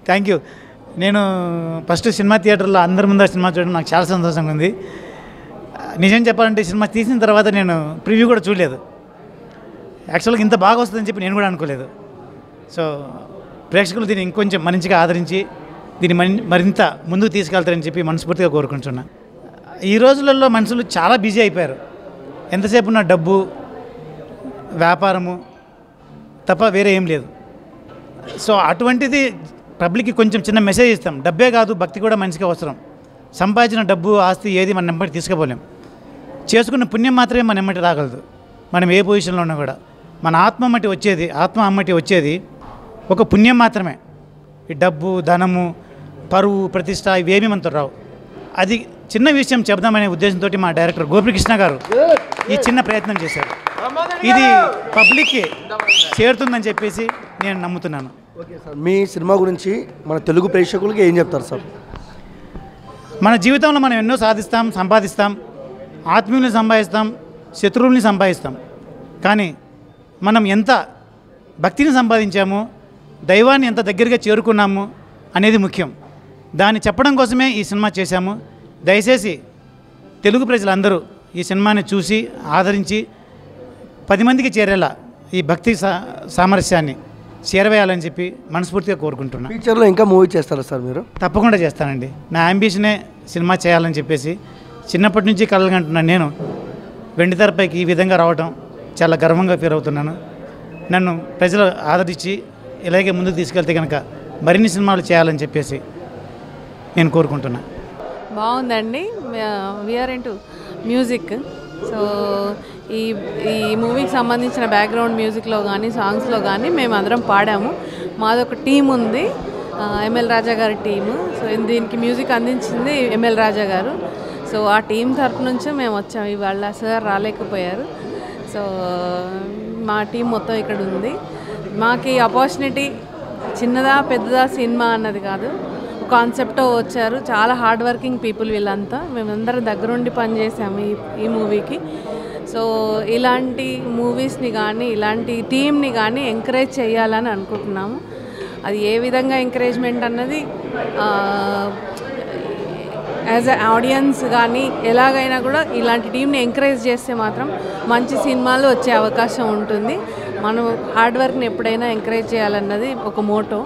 thank you నేను first cinema థియేటర్లో అందరి ముందర సినిమా చూడడం నాకు చాలా సంతోషంగా ఉంది నిజం చెప్పాలంటే ఈ సినిమా తీసిన తర్వాత నేను ప్రివ్యూ కూడా చూడలేదు యాక్చువల్గా ఇంత బాగా వస్తుందని చెప్పి నేను కూడా అనుకోలేదు సో ప్రేక్షకులు దీన్ని ఇంకొంచెం మంచిగా ఆదరించి దీన్ని మరి- మరింత ముందుకు తీసుకెళ్తారని చెప్పి మనస్ఫూర్తిగా కోరుకుంటున్నా ఈ రోజులలో మనుషులు చాలా బిజీ అయిపోయారు ఎంతసేపు ఉన్న డబ్బు వ్యాపారము తప్ప వేరే ఏం లేదు సో అటువంటిది పబ్లిక్కి కొంచెం చిన్న మెసేజ్ ఇస్తాం డబ్బే కాదు భక్తి కూడా మనిషికి అవసరం సంపాదించిన డబ్బు ఆస్తి ఏది మన నెమ్మటి తీసుకుపోలేం చేసుకున్న పుణ్యం మాత్రమే మన నెమ్మటి రాగలదు మనం ఏ పొజిషన్లో ఉన్నా కూడా మన ఆత్మ అమ్మటి వచ్చేది ఆత్మ అమ్మటి వచ్చేది ఒక పుణ్యం మాత్రమే ఈ డబ్బు ధనము పరువు ప్రతిష్ట ఇవేమీ మనతో రావు అది చిన్న విషయం చెబుదామనే ఉద్దేశంతో మా డైరెక్టర్ గోపికృష్ణ గారు ఈ చిన్న ప్రయత్నం చేశారు ఇది పబ్లిక్కి చేరుతుందని చెప్పేసి నేను నమ్ముతున్నాను ఓకే సార్ మీ సినిమా గురించి మన తెలుగు ప్రేక్షకులకి ఏం చెప్తారు సార్ మన జీవితంలో మనం ఎన్నో సాధిస్తాం సంపాదిస్తాం ఆత్మీయుల్ని సంపాదిస్తాం శత్రువుల్ని సంపాదిస్తాం కానీ మనం ఎంత భక్తిని సంపాదించాము దైవాన్ని ఎంత దగ్గరగా చేరుకున్నాము అనేది ముఖ్యం దాన్ని చెప్పడం కోసమే ఈ సినిమా చేశాము దయచేసి తెలుగు ప్రజలందరూ ఈ సినిమాని చూసి ఆదరించి పది మందికి చేరేలా ఈ భక్తి సా సామరస్యాన్ని చేరవేయాలని చెప్పి మనస్ఫూర్తిగా కోరుకుంటున్నాను ఫ్యూచర్లో ఇంకా మూవీ చేస్తారా సార్ మీరు తప్పకుండా చేస్తానండి నా అంబిషనే సినిమా చేయాలని చెప్పేసి చిన్నప్పటి నుంచి కలగంటున్నాను నేను వెండితెరపైకి ఈ విధంగా రావడం చాలా గర్వంగా ఫీల్ అవుతున్నాను నన్ను ప్రజలు ఆదరించి ఇలాగే ముందుకు తీసుకెళ్తే కనుక మరిన్ని సినిమాలు చేయాలని చెప్పేసి నేను కోరుకుంటున్నాను బాగుందండి వీఆర్ ఇంటూ మ్యూజిక్ సో ఈ ఈ మూవీకి సంబంధించిన బ్యాక్గ్రౌండ్ మ్యూజిక్లో కానీ సాంగ్స్లో కానీ మేము అందరం పాడాము మాదొక టీం ఉంది ఎంఎల్ రాజా గారి టీము సో దీనికి మ్యూజిక్ అందించింది ఎంఎల్ రాజా గారు సో ఆ టీం తరపు నుంచే మేము వచ్చాము ఇవాళ సార్ రాలేకపోయారు సో మా టీం మొత్తం ఇక్కడ ఉంది మాకు ఈ ఆపర్చునిటీ చిన్నదా పెద్దదా సినిమా అన్నది కాదు కాన్సెప్ట్తో వచ్చారు చాలా హార్డ్ వర్కింగ్ పీపుల్ వీళ్ళంతా మేమందరం దగ్గరుండి పనిచేసాము ఈ ఈ మూవీకి సో ఇలాంటి మూవీస్ని కానీ ఇలాంటి టీమ్ని కానీ ఎంకరేజ్ చేయాలని అనుకుంటున్నాము అది ఏ విధంగా ఎంకరేజ్మెంట్ అన్నది యాజ్ అ ఆడియన్స్ కానీ ఎలాగైనా కూడా ఇలాంటి టీంని ఎంకరేజ్ చేస్తే మాత్రం మంచి సినిమాలు వచ్చే అవకాశం ఉంటుంది మనం హార్డ్ వర్క్ని ఎప్పుడైనా ఎంకరేజ్ చేయాలన్నది ఒక మోటో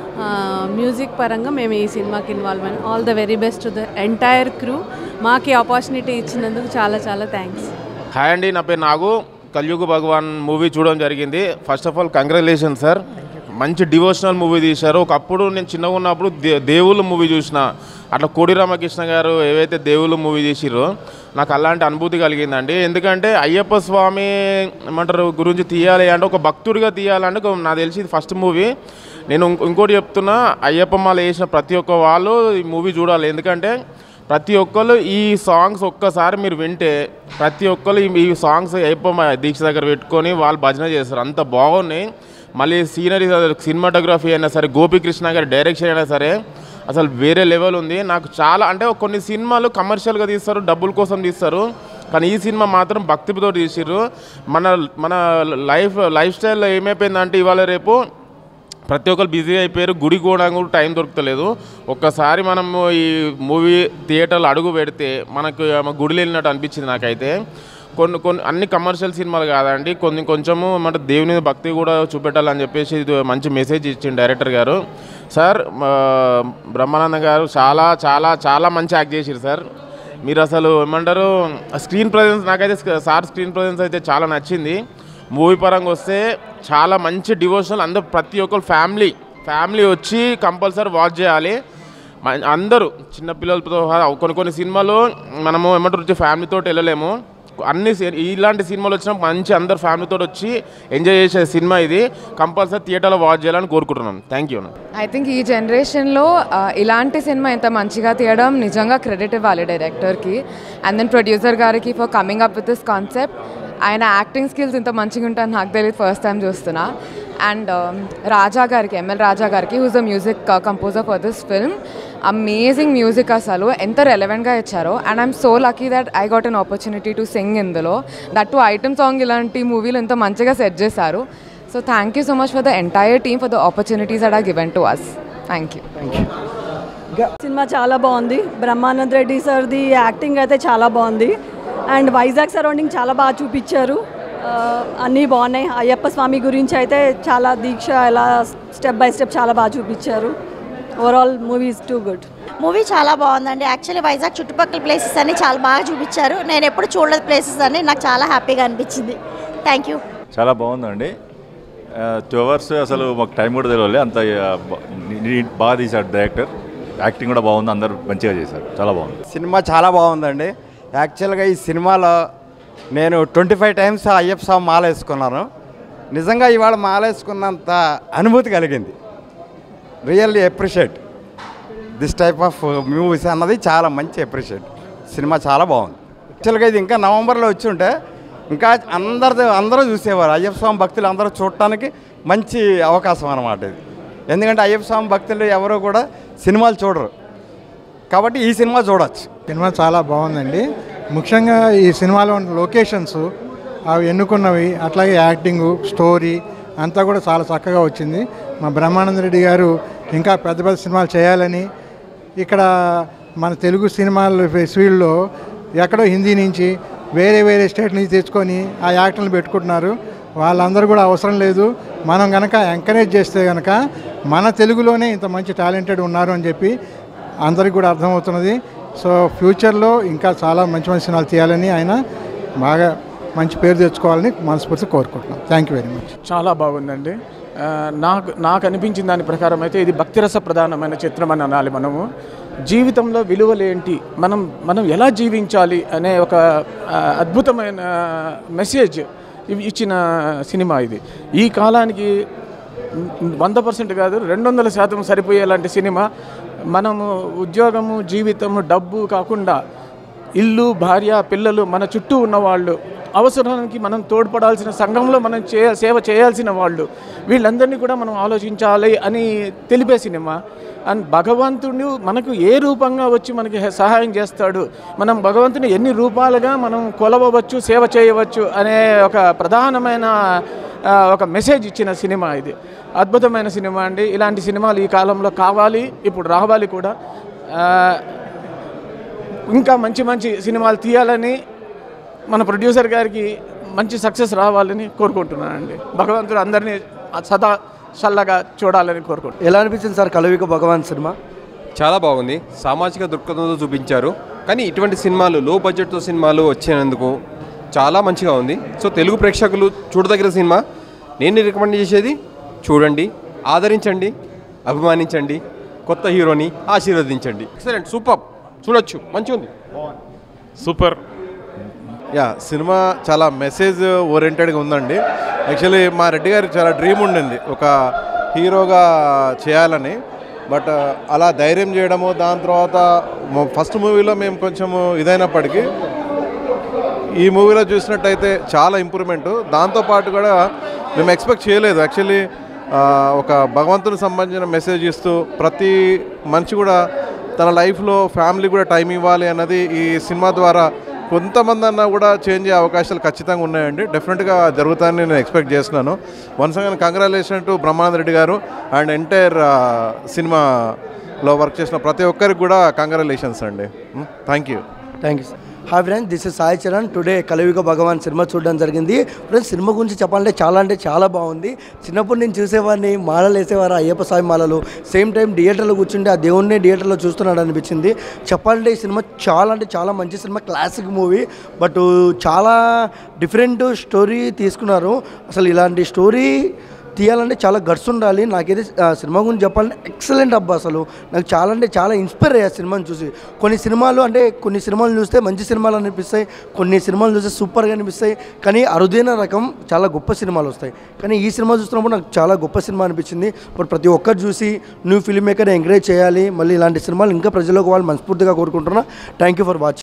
మ్యూజిక్ పరంగా మేము ఈ సినిమాకి ఇన్వాల్వ్ అయినా all the very best to the entire crew మాకు ఈ ఆపర్చునిటీ ఇచ్చినందుకు చాలా చాలా థ్యాంక్స్ హాయ్ అండి నా పేరు నాగు కలియుగ భగవాన్ మూవీ చూడడం జరిగింది first of all congratulation sir మంచి డివోషనల్ మూవీ తీశారు ఒకప్పుడు నేను చిన్నగా ఉన్నప్పుడు దే దేవుళ్ళు మూవీ చూసిన అట్లా కోడి రామకృష్ణ గారు ఏవైతే దేవుళ్ళు మూవీ చేసిరో నాకు అలాంటి అనుభూతి కలిగిందండి ఎందుకంటే అయ్యప్ప స్వామి ఏమంటారు గురించి తీయాలి అంటే ఒక భక్తుడిగా తీయాలంటే ఒక- నాకు తెలిసి ఇది ఫస్ట్ మూవీ నేను ఇంకో- ఇంకోటి చెప్తున్నా అయ్యప్ప మాల వేసిన ప్రతి ఒక్క వాళ్ళు ఈ మూవీ చూడాలి ఎందుకంటే ప్రతి ఒక్కరు ఈ సాంగ్స్ ఒక్కసారి మీరు వింటే ప్రతి ఒక్కరు ఈ- ఈ సాంగ్స్ అయిపో దీక్ష దగ్గర పెట్టుకొని వాళ్ళు భజన చేస్తారు అంత బాగున్నాయి మళ్ళీ సీనరీ సినిమాటోగ్రఫీ అయినా సరే గోపీకృష్ణ గారి డైరెక్షన్ అయినా సరే అసలు వేరే లెవెల్ ఉంది నాకు చాలా అంటే కొన్ని సినిమాలు కమర్షియల్గా తీస్తారు డబ్బుల కోసం తీస్తారు కానీ ఈ సినిమా మాత్రం భక్తితో తీసిర్రు మన మన లైఫ్ లైఫ్ స్టైల్లో ఏమైపోయిందంటే ఇవాళ రేపు ప్రతి ఒక్కరు బిజీ అయిపోయారు గుడి కూడా కూడా టైం దొరకలేదు ఒక్కసారి మనము ఈ మూవీ థియేటర్లో అడుగు పెడితే మనకు ఏమో గుడిలో వెళ్ళినట్టు అనిపించింది నాకైతే కొన్ని కొన్ని అన్ని కమర్షియల్ సినిమాలు కాదండి కొన్ని కొంచెము అంటే దేవుని మీద భక్తి కూడా చూపెట్టాలని చెప్పేసి ఇది మంచి మెసేజ్ ఇచ్చింది డైరెక్టర్ గారు సార్ మా బ్రహ్మానంద గారు చాలా చాలా చాలా మంచి యాక్ట్ చేసిరు సార్ మీరు అసలు ఏమంటారు స్క్రీన్ ప్రజెన్స్ నాకైతే స్క- సార్ స్క్రీన్ ప్రజెన్స్ అయితే చాలా నచ్చింది మూవీ పరంగా వస్తే చాలా మంచి డివోషనల్ అందరూ ప్రతి ఒక్కరు ఫ్యామిలీ ఫ్యామిలీ వచ్చి కంపల్సరీ వాచ్ చేయాలి మ- అందరూ చిన్నపిల్లలతో సహా కొన్ని కొన్ని సినిమాలు మనము ఏమంటారు ఫ్యామిలీతో వెళ్ళలేము అన్ని సి- ఇలాంటి సినిమాలు వచ్చినా మంచి అందరు ఫ్యామిలీతో వచ్చి ఎంజాయ్ చేసే సినిమా ఇది కంపల్సరీ థియేటర్లో వాచ్ చేయాలని కోరుకుంటున్నాను థ్యాంక్ యూ ఐ థింక్ ఈ జనరేషన్లో ఆ, ఇలాంటి సినిమా ఇంత మంచిగా తీయడం నిజంగా క్రెడిట్ ఇవ్వాలి డైరెక్టర్కి అండ్ దెన్ ప్రొడ్యూసర్ గారికి for coming up with this concept ఆయన యాక్టింగ్ స్కిల్స్ ఇంత మంచిగా ఉంటాయని నాకు తెలియదు ఫస్ట్ టైం చూస్తున్నా అండ్ రాజా గారికి ఎంఎల్ రాజా గారికి whose the music composer for this film amazing music అసలు ఎంత రెలవెంట్గా ఇచ్చారో and I'm so lucky that I got an opportunity to sing ఇందులో దట్ టు ఐటమ్ సాంగ్ ఇలాంటి మూవీలు ఎంతో మంచిగా సెట్ చేశారు so thank you so much for the entire team for the opportunities that are given to us thank you సినిమా చాలా బాగుంది Brahmanand Reddy సార్ది acting అయితే చాలా బాగుంది అండ్ వైజాగ్ సరౌండింగ్ చాలా బాగా చూపించారు ఆ, అన్నీ బాగున్నాయి అయ్యప్ప స్వామి గురించి అయితే చాలా దీక్ష ఎలా స్టెప్ బై స్టెప్ చాలా బాగా చూపించారు overall movies too good movie చాలా బాగుందండి యాక్చువల్లీ వైజాగ్ చుట్టుపక్కల ప్లేసెస్ అన్ని చాలా బాగా చూపించారు నేను ఎప్పుడు చూడలేదు ప్లేసెస్ అన్ని నాకు చాలా హ్యాపీగా అనిపించింది థ్యాంక్ యూ చాలా బాగుందండి టూ అవర్స్ అసలు మాకు టైం కూడా తెలియలే అంత ఆ, బా- నీ- బాగా తీశాడు డైరెక్టర్ యాక్టింగ్ కూడా బాగుంది అందరూ మంచిగా చేశారు చాలా బాగుంది సినిమా చాలా బాగుందండి యాక్చువల్గా ఈ సినిమాలో నేను twenty five times Ayyappa Swamy మాల వేసుకున్నాను నిజంగా ఇవాళ మాల వేసుకున్నంత అనుభూతి కలిగింది really appreciate this type of movies అన్నది చాలా మంచి అప్రిషియేట్ సినిమా చాలా బాగుంది యాక్చువల్గా ఇది ఇంకా నవంబర్లో వచ్చి ఉంటే ఇంకా అందరు అందరూ చూసేవారు అయ్యప్ప స్వామి భక్తులు అందరూ చూడటానికి మంచి అవకాశం అన్నమాట ఇది ఎందుకంటే అయ్యప్ప స్వామి భక్తులు ఎవరు కూడా సినిమాలు చూడరు కాబట్టి ఈ సినిమా చూడొచ్చు సినిమా చాలా బాగుందండి ముఖ్యంగా ఈ సినిమాలో ఉన్న లొకేషన్స్ అవి ఎన్నుకున్నవి అట్లాగే యాక్టింగు స్టోరీ అంతా కూడా చాలా చక్కగా వచ్చింది మా బ్రహ్మానంద రెడ్డి గారు ఇంకా పెద్ద పెద్ద సినిమాలు చేయాలని ఇక్కడ మన తెలుగు సినిమాల ఫీల్డ్లో ఎక్కడో హిందీ నుంచి వేరే వేరే స్టేట్ నుంచి తెచ్చుకొని ఆ యాక్టర్లు పెట్టుకుంటున్నారు వాళ్ళందరూ కూడా అవసరం లేదు మనం కనుక ఎంకరేజ్ చేస్తే కనుక మన తెలుగులోనే ఇంత మంచి టాలెంటెడ్ ఉన్నారు అని చెప్పి అందరికి కూడా అర్థమవుతున్నది సో ఫ్యూచర్లో ఇంకా చాలా మంచి మంచి సినిమాలు తీయాలని ఆయన బాగా మంచి పేరు తెచ్చుకోవాలని మనస్ఫూర్తి కోరుకుంటున్నాం థ్యాంక్ యూ వెరీ మచ్ చాలా బాగుందండి ఆ, నాకు నాకు అనిపించిన దాని ప్రకారం అయితే ఇది భక్తిరస ప్రధానమైన చిత్రం అని అనాలి మనము జీవితంలో విలువలేంటి మనం మనం ఎలా జీవించాలి అనే ఒక ఆ, అద్భుతమైన మెసేజ్ ఇవి ఇచ్చిన సినిమా ఇది ఈ కాలానికి వంద పర్సెంట్ కాదు రెండు వందల శాతం సరిపోయేలాంటి సినిమా మనము ఉద్యోగము జీవితము డబ్బు కాకుండా ఇల్లు భార్య పిల్లలు మన చుట్టూ ఉన్నవాళ్ళు అవసరానికి మనం తోడ్పడాల్సిన సంఘంలో మనం చే సేవ చేయాల్సిన వాళ్ళు వీళ్ళందరినీ కూడా మనం ఆలోచించాలి అని తెలిపే సినిమా అండ్ భగవంతుడు మనకు ఏ రూపంగా వచ్చి మనకి హె- సహాయం చేస్తాడు మనం భగవంతుని ఎన్ని రూపాలుగా మనం కొలవవచ్చు సేవ చేయవచ్చు అనే ఒక ప్రధానమైన ఆ, ఒక మెసేజ్ ఇచ్చిన సినిమా ఇది అద్భుతమైన సినిమా అండి ఇలాంటి సినిమాలు ఈ కాలంలో కావాలి ఇప్పుడు రావాలి కూడా ఆ, ఇంకా మంచి మంచి సినిమాలు తీయాలని మన ప్రొడ్యూసర్ గారికి మంచి సక్సెస్ రావాలని కోరుకుంటున్నానండి భగవంతుడు అందరినీ సదా చల్లగా చూడాలని కోరుకుంటున్నాను ఎలా అనిపించింది సార్ కలవిక భగవాన్ సినిమా చాలా బాగుంది సామాజిక దృక్పథంతో చూపించారు కానీ ఇటువంటి సినిమాలు లో బడ్జెట్తో సినిమాలు వచ్చినందుకు చాలా మంచిగా ఉంది సో తెలుగు ప్రేక్షకులు చూడదగిన సినిమా నేను రికమెండ్ చేసేది చూడండి ఆదరించండి అభిమానించండి కొత్త హీరోని ఆశీర్వదించండి ఎక్సలెంట్ సూపర్ చూడొచ్చు మంచిగా ఉంది సూపర్ యా సినిమా చాలా మెసేజ్ ఓరియంటెడ్గా ఉందండి యాక్చువల్లీ మా రెడ్డి గారికి చాలా డ్రీమ్ ఉండింది ఒక హీరోగా చేయాలని బట్ అలా ధైర్యం చేయడము దాని తర్వాత ఫస్ట్ మూవీలో మేము కొంచెము ఇదైనప్పటికీ ఈ మూవీలో చూసినట్టయితే చాలా ఇంప్రూవ్మెంట్ దాంతోపాటు కూడా మేము ఎక్స్పెక్ట్ చేయలేదు యాక్చువల్లీ ఒక భగవంతునికి సంబంధించిన మెసేజ్ ఇస్తూ ప్రతి మనిషి కూడా తన లైఫ్లో ఫ్యామిలీ కూడా టైం ఇవ్వాలి అన్నది ఈ సినిమా ద్వారా కొంతమంది అన్నా కూడా చేంజ్ అయ్యే అవకాశాలు ఖచ్చితంగా ఉన్నాయండి డెఫినెట్గా జరుగుతాయని నేను ఎక్స్పెక్ట్ చేస్తున్నాను once again congratulation to Brahmananda Reddy గారు అండ్ ఎంటైర్ సినిమాలో వర్క్ చేసిన ప్రతి ఒక్కరికి కూడా కంగ్రాచులేషన్స్ అండి thank you thank you sir hi friends this is Sai Charan today కలవిక భగవాన్ సినిమా చూడడం జరిగింది ఫ్రెండ్స్ సినిమా గురించి చెప్పాలంటే చాలా అంటే చాలా బాగుంది చిన్నప్పుడు నేను చూసేవాడిని మాలలు వేసేవారు అయ్యప్ప స్వామి మాలలు సేమ్ టైం థియేటర్లో కూర్చుంటే ఆ దేవుణ్ణి థియేటర్లో చూస్తున్నాడు అనిపించింది చెప్పాలంటే ఈ సినిమా చాలా అంటే చాలా మంచి సినిమా క్లాసిక్ మూవీ బట్ చాలా డిఫరెంట్ స్టోరీ తీసుకున్నారు అసలు ఇలాంటి స్టోరీ తీయాలంటే చాలా గట్స్ ఉండాలి నాకైతే ఆ, సినిమా గురించి చెప్పాలంటే ఎక్సలెంట్ అబ్బా అసలు నాకు చాలా అంటే చాలా ఇన్స్పైర్ అయ్యా సినిమాని చూసి కొన్ని సినిమాలు అంటే కొన్ని సినిమాలు చూస్తే మంచి సినిమాలు అనిపిస్తాయి కొన్ని సినిమాలు చూస్తే సూపర్గా అనిపిస్తాయి కానీ అరుదైన రకం చాలా గొప్ప సినిమాలు వస్తాయి కానీ ఈ సినిమా చూస్తున్నప్పుడు నాకు చాలా గొప్ప సినిమా అనిపించింది బట్ ప్రతి ఒక్కరు చూసి న్యూ ఫిల్మ్ మేకర్ని ఎంకరేజ్ చేయాలి మళ్ళీ ఇలాంటి సినిమాలు ఇంకా ప్రజలకు వాళ్ళు మనస్ఫూర్తిగా కోరుకుంటున్నా థ్యాంక్ యూ ఫర్ వాచింగ్